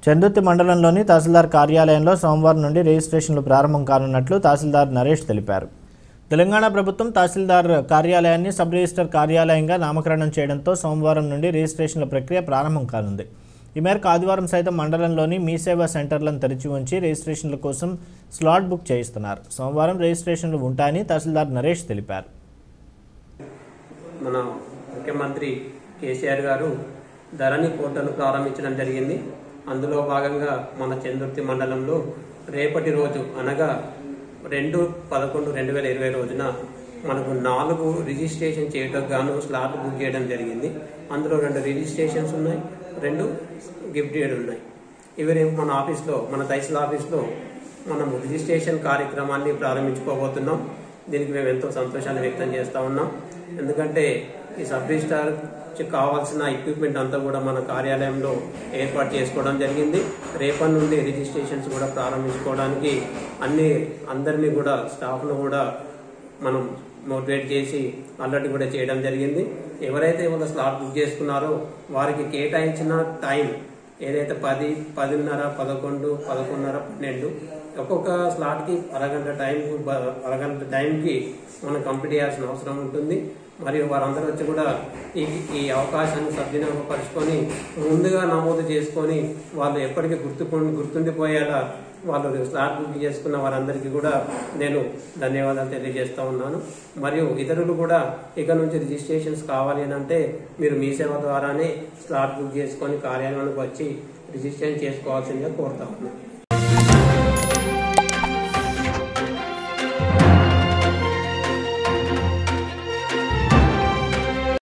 చందుర్తి మండలంలోని తహసీల్దార్ కార్యాలయంలో సోమవారం నుండి రిజిస్ట్రేషన్లు ప్రారంభం కానున్నట్లు తహసీల్దార్ నరేష్ తెలిపారు తెలంగాణ ప్రభుత్వం తహసీల్దార్ కార్యాలయాన్ని సబ్ రిజిస్టర్ కార్యాలయంగా నామకరణం చేయడంతో సోమవారం నుండి రిజిస్ట్రేషన్ల ప్రక్రియ ప్రారంభం కానుంది ఈ మేరకు ఆదివారం సైతం మండలంలోని మీ సేవా సెంటర్లను తెరిచి ఉంచి రిజిస్ట్రేషన్ల కోసం స్లాట్ బుక్ చేయిస్తున్నారు సోమవారం రిజిస్ట్రేషన్లు ఉంటాయని తహసీల్దార్ నరేష్ తెలిపారు మన ముఖ్యమంత్రి కేసీఆర్ గారు ధరణి పోర్టల్ ప్రారంభించడం జరిగింది అందులో భాగంగా మన చందుర్తి మండలంలో రేపటి రోజు అనగా రెండు పదకొండు రెండు వేల ఇరవై రోజున మనకు నాలుగు రిజిస్ట్రేషన్ చేయడానికి గాను స్లాట్ బుక్ చేయడం జరిగింది అందులో రెండు రిజిస్ట్రేషన్స్ ఉన్నాయి రెండు గిఫ్ట్ డేడ్ ఉన్నాయి ఇవి రేపు మన ఆఫీస్లో మన తహసీల్ ఆఫీస్లో మనం రిజిస్ట్రేషన్ కార్యక్రమాన్ని ప్రారంభించుకోబోతున్నాం దీనికి మేము ఎంతో సంతోషాన్ని వ్యక్తం చేస్తా ఉన్నాం ఎందుకంటే ఈ సబ్ రిజిస్టార్ కావాల్సిన ఎక్విప్మెంట్ అంతా కూడా మన కార్యాలయంలో ఏర్పాటు చేసుకోవడం జరిగింది రేపటి నుండి రిజిస్ట్రేషన్స్ కూడా ప్రారంభించుకోవడానికి అన్ని అందరినీ కూడా స్టాఫ్ను కూడా మనం మోటివేట్ చేసి అలర్ట్ కూడా చేయడం జరిగింది ఎవరైతే ఇవాళ స్లాట్ బుక్ చేసుకున్నారో వారికి కేటాయించిన టైం ఏదైతే పది పదిన్నర పదకొండు పదకొండున్నర పన్నెండు ఒక్కొక్క స్లాట్కి అరగంట టైం అరగంట టైంకి మనం కంప్లీట్ చేయాల్సిన అవసరం ఉంటుంది మరియు వారందరూ వచ్చి కూడా ఈ ఈ అవకాశాన్ని సద్వినియోగపరుచుకొని ముందుగా నమోదు చేసుకొని వాళ్ళు ఎప్పటికీ గుర్తుకు గుర్తుండిపోయేలా వాళ్ళు స్లాట్ బుక్ చేసుకున్న వారందరికీ కూడా నేను ధన్యవాదాలు తెలియజేస్తా ఉన్నాను మరియు ఇతరులు కూడా ఇక నుంచి రిజిస్ట్రేషన్స్ కావాలి అని అంటే మీరు మీ సేవ ద్వారానే స్లాట్ బుక్ చేసుకొని కార్యాలయానికి వచ్చి రిజిస్ట్రేషన్ చేసుకోవాల్సిందిగా కోరుతా ఉన్నాను